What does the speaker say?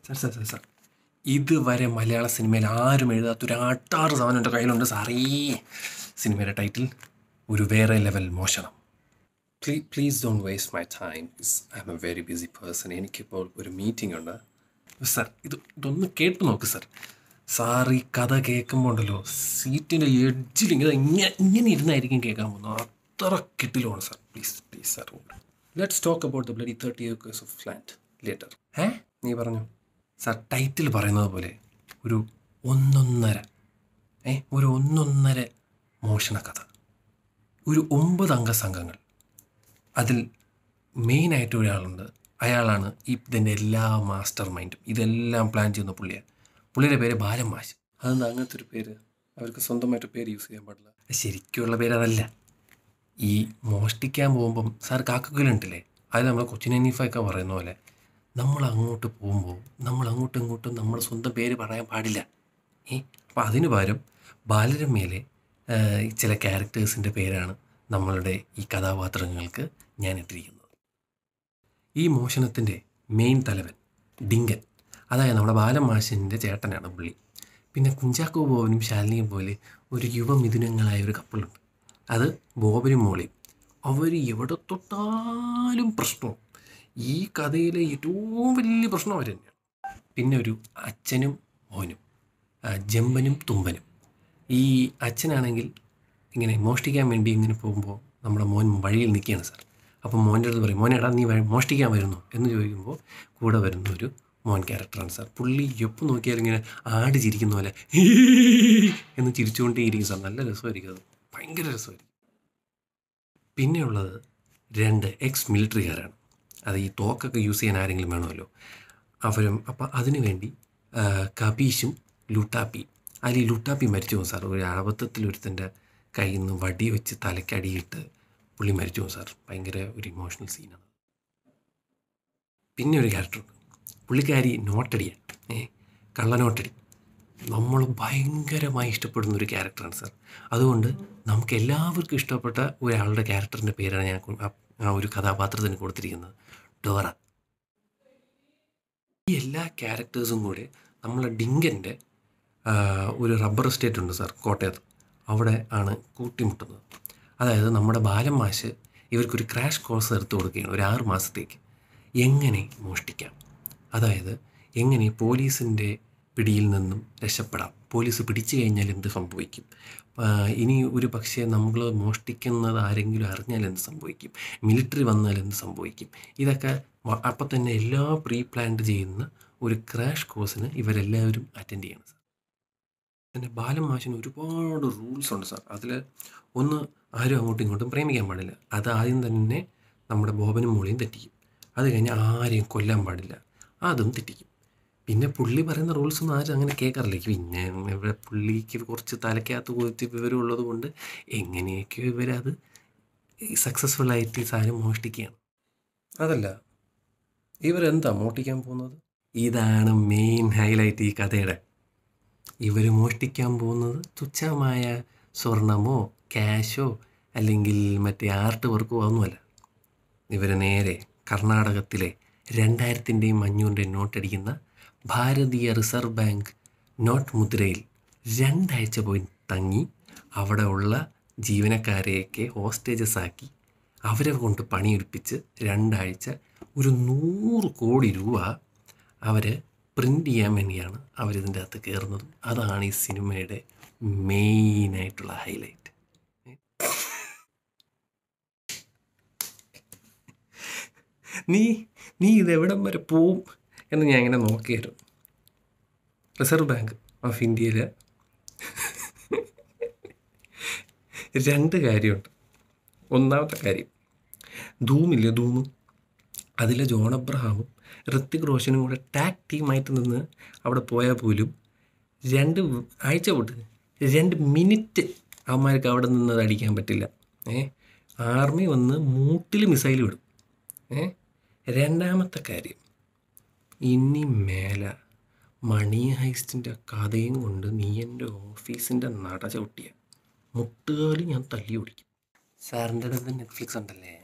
sir sir sir sir ഇതുവരെ മലയാള സിനിമയിൽ ആരും എഴുതാത്ത ഒരു ആട്ടാറ് സാധനം എൻ്റെ കയ്യിലുണ്ട് സാറേ സിനിമയുടെ ടൈറ്റിൽ ഒരു വേറെ ലെവൽ മോഷണം പ്ലീ please don't waste my time I'm a very busy person എനിക്കിപ്പോൾ ഒരു മീറ്റിംഗ് ഉണ്ട് സാർ ഇത് ഇതൊന്ന് കേട്ട് നോക്ക് സാർ സാർ ഈ കഥ കേൾക്കുമ്പോൾ ഉണ്ടല്ലോ സീറ്റിൻ്റെ എഡ്ജിൽ ഇങ്ങനെ ഇങ്ങനെ ഇങ്ങനെ ഇരുന്നായിരിക്കും കേൾക്കാൻ പോകുന്നത് അത്ര കിട്ടിലുമാണ് sir please please sir let's talk about the bloody thirty acres of land later ഏ നീ പറഞ്ഞു സാർ ടൈറ്റിൽ പറയുന്നത് പോലെ ഒരു ഒന്നൊന്നര ഏ ഒരു ഒന്നൊന്നര മോഷണ കഥ ഒരു ഒമ്പത് അംഗ സംഘങ്ങൾ അതിൽ മെയിനായിട്ട് ഒരാളുണ്ട് അയാളാണ് ഈ ഇതിൻ്റെ എല്ലാ മാസ്റ്റർ മൈൻഡും ഇതെല്ലാം പ്ലാൻ ചെയ്യുന്ന പുള്ളിയാണ് പുള്ളിയുടെ പേര് ബാലൻ മാഷ് അതെന്താ അങ്ങനത്തെ ഒരു പേര് അവർക്ക് സ്വന്തമായിട്ട് പേര് യൂസ് ചെയ്യാൻ പാടില്ല ശരിക്കുള്ള പേര് അതല്ല ഈ മോഷ്ടിക്കാൻ പോകുമ്പം സാർ കാക്കക്കുലുണ്ടല്ലേ അത് നമ്മൾ കൊച്ചിൻ ഹനീഫയൊക്കെ പറയുന്ന പോലെ നമ്മൾ അങ്ങോട്ട് പോകുമ്പോൾ നമ്മൾ അങ്ങോട്ടും ഇങ്ങോട്ടും നമ്മുടെ സ്വന്തം പേര് പറയാൻ പാടില്ല ഏ അപ്പോൾ അതിന് പകരം ബാലരമയിലെ ആ, ചില ക്യാരക്ടേഴ്സിൻ്റെ പേരാണ് നമ്മളുടെ ഈ കഥാപാത്രങ്ങൾക്ക് ഞാൻ ഇട്ടിരിക്കുന്നത് ഈ മോഷണത്തിൻ്റെ മെയിൻ തലവൻ ഡിങ്കൻ അതായത് നമ്മുടെ ബാലൻ മാഷിൻ്റെ ചേട്ടനാണ് പുള്ളി പിന്നെ കുഞ്ചാക്കോ ബോബനും ശാലിനിയും പോലെ ഒരു യുവമിഥുനങ്ങളായ ഒരു കപ്പിളുണ്ട് അത് ബോബനും മോളിയും അവർ എവിടെ തൊട്ടാലും പ്രശ്നവും ഈ കഥയിലെ ഏറ്റവും വലിയ പ്രശ്നം അവർ തന്നെയാണ് പിന്നെ ഒരു അച്ഛനും മോനും ആ, ജമ്പനും തുമ്പനും ഈ അച്ഛനാണെങ്കിൽ ഇങ്ങനെ മോഷ്ടിക്കാൻ വേണ്ടി ഇങ്ങനെ പോകുമ്പോൾ നമ്മുടെ മോൻ വഴിയിൽ നിൽക്കുകയാണ് സാർ അപ്പം മോൻ്റെ അടുത്ത് പറയും മോനെ എടാ നീ വ- മോഷ്ടിക്കാൻ വരുന്നു എന്ന് ചോദിക്കുമ്പോൾ കൂടെ വരുന്ന ഒരു മോൻ ക്യാരക്ടറാണ് സാർ പുള്ളി എപ്പോൾ നോക്കിയാലും ഇങ്ങനെ ആട് ചിരിക്കുന്ന പോലെ എന്ന് ചിരിച്ചുകൊണ്ടേ ഇരിക്കും സാർ നല്ല രസമായിരിക്കും അത് ഭയങ്കര രസമായിരിക്കും പിന്നെയുള്ളത് രണ്ട് എക്സ് മിലിറ്ററിക്കാരാണ് അത് ഈ തോക്കൊക്കെ യൂസ് ചെയ്യാൻ ആരെങ്കിലും വേണമല്ലോ അവരും അപ്പം അതിനു വേണ്ടി ആ, കബീഷും ലുട്ടാപ്പിയും അതിൽ ഈ ലുട്ടാപ്പി മരിച്ചു പോകും സാർ ഒരു അബദ്ധത്തിൽ ഒരുത്തൻ്റെ കയ്യിൽ നിന്ന് വടി വെച്ച് തലക്കടിയിട്ട് പുള്ളി മരിച്ചു പോകും സാർ ഭയങ്കര ഒരു ഇമോഷണൽ സീനാണ് പിന്നെ ഒരു ക്യാരക്ടറുണ്ട് പുള്ളിക്കാരി നോട്ടടിയാണ് ഏ കള്ളനോട്ടടി നമ്മൾ ഭയങ്കരമായി ഇഷ്ടപ്പെടുന്ന ഒരു ക്യാരക്ടറാണ് സാർ അതുകൊണ്ട് നമുക്ക് എല്ലാവർക്കും ഇഷ്ടപ്പെട്ട ഒരാളുടെ ക്യാരക്ടറിൻ്റെ പേരാണ് ഞാൻ കൊ- ആ- ആ ഒരു കഥാപാത്രത്തിന് കൊടുത്തിരിക്കുന്നത് ഡോറ ഈ എല്ലാ ക്യാരക്ടേഴ്സും കൂടെ നമ്മളെ ഡിങ്കൻ്റെ ഒരു റബ്ബർ എസ്റ്റേറ്റ് ഉണ്ട് സാർ കോട്ടയത്ത് അവിടെ ആണ് കൂട്ടിമുട്ടുന്നത് അതായത് നമ്മുടെ ബാലൻ മാഷ് ഇവർക്കൊരു ക്രാഷ് കോഴ്സ് എടുത്തു കൊടുക്കുകയാണ് ഒരു ആറ് മാസത്തേക്ക് എങ്ങനെ മോഷ്ടിക്കാം അതായത് എങ്ങനെ പോലീസിൻ്റെ പിടിയിൽ നിന്നും രക്ഷപ്പെടാം പോലീസ് പിടിച്ചു കഴിഞ്ഞാൽ എന്ത് സംഭവിക്കും ആ, ഇനി ഒരു പക്ഷേ നമ്മൾ മോഷ്ടിക്കുന്നത് ആരെങ്കിലും അറിഞ്ഞാൽ എന്ത് സംഭവിക്കും മിലിറ്ററി വന്നാൽ എന്ത് സംഭവിക്കും ഇതൊക്കെ വ- അപ്പം തന്നെ എല്ലാ പ്രീ പ്ലാൻഡ് ചെയ്യുന്ന ഒരു ക്രാഷ് കോഴ്സിന് ഇവരെല്ലാവരും അറ്റൻഡ് ചെയ്യണം സാർ പിന്നെ ബാലൻ മാഷിന് ഒരുപാട് റൂൾസ് ഉണ്ട് സാർ അതിൽ ഒന്ന് ആരും അങ്ങോട്ടും ഇങ്ങോട്ടും പ്രേമിക്കാൻ പാടില്ല അത് ആദ്യം തന്നെ നമ്മുടെ ബോബനും മോളിയും തെറ്റിക്കും അത് കഴിഞ്ഞ് ആരെയും കൊല്ലാൻ പാടില്ല അതും തെറ്റിക്കും പിന്നെ പുള്ളി പറയുന്ന റൂൾസ് ഒന്നും ആരും അങ്ങനെ കേൾക്കാറില്ല പിന്നെ ഇവിടെ പുള്ളിക്ക് കുറച്ച് തലയ്ക്കകത്ത് കുത്തി വിവരം ഉള്ളത് കൊണ്ട് എങ്ങനെയൊക്കെയോ ഇവരത് സക്സസ്ഫുൾ ആയിട്ട് ഈ സാധനം മോഷ്ടിക്കുകയാണ് അതല്ല ഇവരെന്താ മോഷ്ടിക്കാൻ പോകുന്നത് ഇതാണ് മെയിൻ ഹൈലൈറ്റ് ഈ കഥയുടെ ഇവർ മോഷ്ടിക്കാൻ പോകുന്നത് തുച്ഛമായ സ്വർണമോ ക്യാഷോ അല്ലെങ്കിൽ മറ്റേ ആർട്ട് വർക്കോ ഒന്നുമല്ല ഇവർ നേരെ കർണാടകത്തിലെ രണ്ടായിരത്തിൻ്റെയും അഞ്ഞൂറിൻ്റെയും നോട്ടടിക്കുന്ന ഭാരതീയ റിസർവ് ബാങ്ക് നോട്ട് മുദ്രയിൽ രണ്ടാഴ്ച പോയി തങ്ങി അവിടെ ഉള്ള ജീവനക്കാരെയൊക്കെ ഹോസ്റ്റേജസ് ആക്കി അവരെ കൊണ്ട് പണിയെടുപ്പിച്ച് രണ്ടാഴ്ച ഒരു നൂറ് കോടി രൂപ അവർ പ്രിൻ്റ് ചെയ്യാൻ വേണ്ടിയാണ് അവരിതിൻ്റെ അകത്ത് കയറുന്നതും അതാണ് ഈ സിനിമയുടെ മെയിനായിട്ടുള്ള ഹൈലൈറ്റ് നീ നീ ഇത് എവിടം വരെ പോവും എന്ന് ഞാൻ ഇങ്ങനെ നോക്കിയായിരുന്നു റിസർവ് ബാങ്ക് ഓഫ് ഇന്ത്യയിൽ രണ്ട് കാര്യമുണ്ട് ഒന്നാമത്തെ കാര്യം ധൂമില്ലേ ധൂമ് അതിലെ ജോൺ അബ്രഹാമും ഋത്തിക് റോഷനും കൂടെ ടാഗ് ടീമായിട്ട് നിന്ന് അവിടെ പോയാൽ പോലും രണ്ട് ആഴ്ച വിട്ട് രണ്ട് മിനിറ്റ് അവന്മാർക്ക് അവിടെ നിന്ന് അത് അടിക്കാൻ പറ്റില്ല ഏ ആർമി വന്ന് മൂട്ടിൽ മിസൈൽ വിടും ഏ രണ്ടാമത്തെ കാര്യം ഇനി മേല മണി ഹൈസ്റ്റിൻ്റെ കഥയും കൊണ്ട് നീ എൻ്റെ ഓഫീസിൻ്റെ നട ചവിട്ടിയ മുട്ടുകാലി ഞാൻ തല്ലി ഓടിക്കും സാറിൻ്റെ അടുത്ത് നെറ്റ്ഫ്ലിക്സ് ഉണ്ടല്ലേ